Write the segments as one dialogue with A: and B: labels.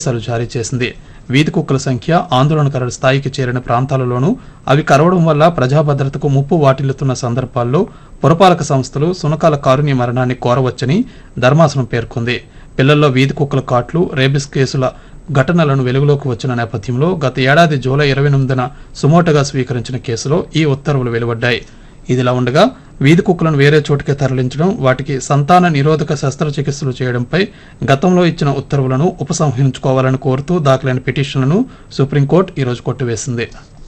A: ఆదేశాలు జారీ చేసింది వీధి కుక్కల సంఖ్య ఆందోళనకరుల స్థాయికి చేరిన ప్రాంతాలలోనూ అవి కరవడం వల్ల ప్రజా భద్రతకు ముప్పు వాటిల్లుతున్న సందర్భాల్లో పురపాలక సంస్థలు సునకాల కారుణ్య మరణాన్ని కోరవచ్చని ధర్మాసనం పేర్కొంది పిల్లల్లో వీధి కుక్కల కాట్లు రేబిస్ కేసుల ఘటనలను వెలుగులోకి వచ్చిన నేపథ్యంలో గత ఏడాది జూలై ఇరవై ఎనిమిదిన సుమోటగా స్వీకరించిన కేసులో ఈ ఉత్తర్వులు వెలువడ్డాయి ఇదిలా ఉండగా వీధి కుక్కలను వేరే చోటుకే తరలించడం వాటికి సంతాన నిరోధక శస్త్రచికిత్సలు చేయడంపై గతంలో ఇచ్చిన ఉత్తర్వులను ఉపసంహరించుకోవాలని కోరుతూ దాఖలైన పిటిషన్లను సుప్రీంకోర్టు ఈరోజు కొట్టివేసింది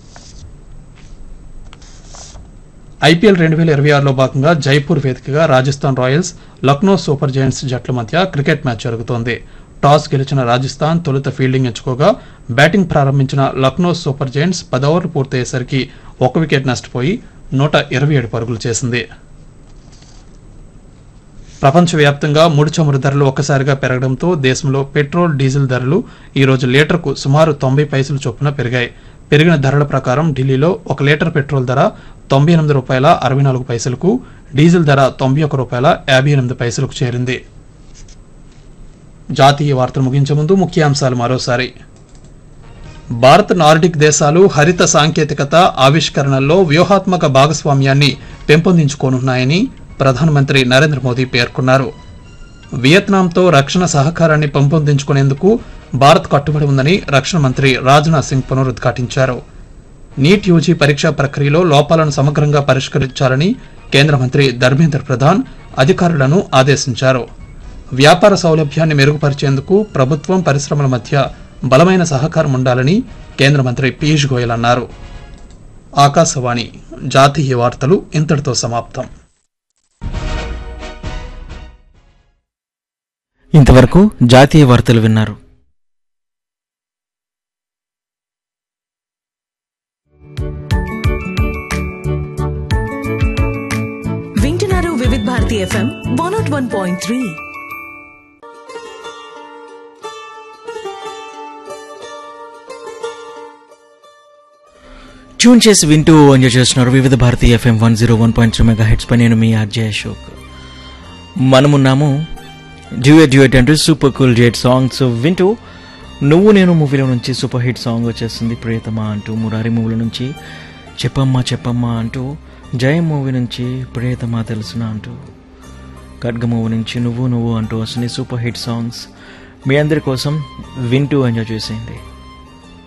A: ఐపీఎల్ రెండు వేల ఇరవై ఆరులో భాగంగా జైపూర్ వేదికగా Rajasthan Royals Lucknow super giants జట్ల మధ్య క్రికెట్ మ్యాచ్ జరుగుతోంది టాస్ గెలిచిన రాజస్థాన్ తొలుత ఫీల్డింగ్ ఎంచుకోగా బ్యాటింగ్ ప్రారంభించిన లక్నో సూపర్ జైంట్స్ పది ఓవర్లు పూర్తయ్యేసరికి ఒక వికెట్ నష్టపోయి నూట ఇరవై ఏడు పరుగులు చేసింది ప్రపంచవ్యాప్తంగా ముడి చమురు ధరలు ఒక్కసారిగా పెరగడంతో దేశంలో పెట్రోల్ డీజిల్ ధరలు ఈ రోజు లీటర్కు సుమారు తొంభై పైసలు చొప్పున పెరిగాయి పెరిగిన ధరల ప్రకారం ఢిల్లీలో ఒక లీటర్ పెట్రోల్ ధర తొంభై ఎనిమిది రూపాయల అరవై నాలుగు పైసలకు డీజిల్ ధర తొంభై ఒక రూపాయల యాభై ఎనిమిది పైసలకు చేరింది జాతీయ వార్తలు ముగించే ముందు ముఖ్యాంశాలు మరోసారి భారత్ నార్డిక్ దేశాలు హరిత సాంకేతికత ఆవిష్కరణల్లో వ్యూహాత్మక భాగస్వామ్యాన్ని పెంపొందించుకోనున్నాయని ప్రధానమంత్రి నరేంద్ర మోదీ పేర్కొన్నారు వియత్నాంతో రక్షణ సహకారాన్ని పెంపొందించుకునేందుకు భారత్ కట్టుబడి ఉందని రక్షణ మంత్రి రాజ్నాథ్ సింగ్ పునరుద్ఘాటించారు నీట్ యూజీ పరీక్షా ప్రక్రియలో లోపాలను సమగ్రంగా పరిష్కరించాలని కేంద్ర మంత్రి ధర్మేంద్ర ప్రధాన్ అధికారులను ఆదేశించారు వ్యాపార సౌలభ్యాన్ని మెరుగుపరిచేందుకు ప్రభుత్వం పరిశ్రమల మధ్య బలమైన సహకారం ఉండాలని కేంద్ర మంత్రి పీయూష్ గోయల్ అన్నారు ఆకాశవాణి జాతీయ వార్తలు ఇంతటితో సమాప్తం
B: ఇంతవరకు జాతీయ వార్తలు విన్నారు
C: వింటున్నారు Vividh Bharati FM one not one point three
B: tune చేసి వింటూ ఎంజాయ్ చేస్తున్నారు Vividha Bharati FM one zero one point three mega heads పై నేను మీ ఆర్జే అశోక్ మనమున్నాము డ్యూయట్ డ్యూయట్ అంటూ సూపర్ కూల్ జెట్ సాంగ్స్ వింటూ నువ్వు నేను మూవీలో నుంచి సూపర్ హిట్ సాంగ్ వచ్చేస్తుంది ప్రియతమా అంటూ మురారి మూవీలో నుంచి చెప్పమ్మా చెప్పమ్మా అంటూ జయం మూవీ నుంచి ప్రియతమా తెలుసునా అంటూ ఖడ్గ మూవీ నుంచి నువ్వు నువ్వు అంటూ వస్తుంది సూపర్ హిట్ సాంగ్స్ మీ అందరి కోసం వింటూ ఎంజాయ్ చేసేయండి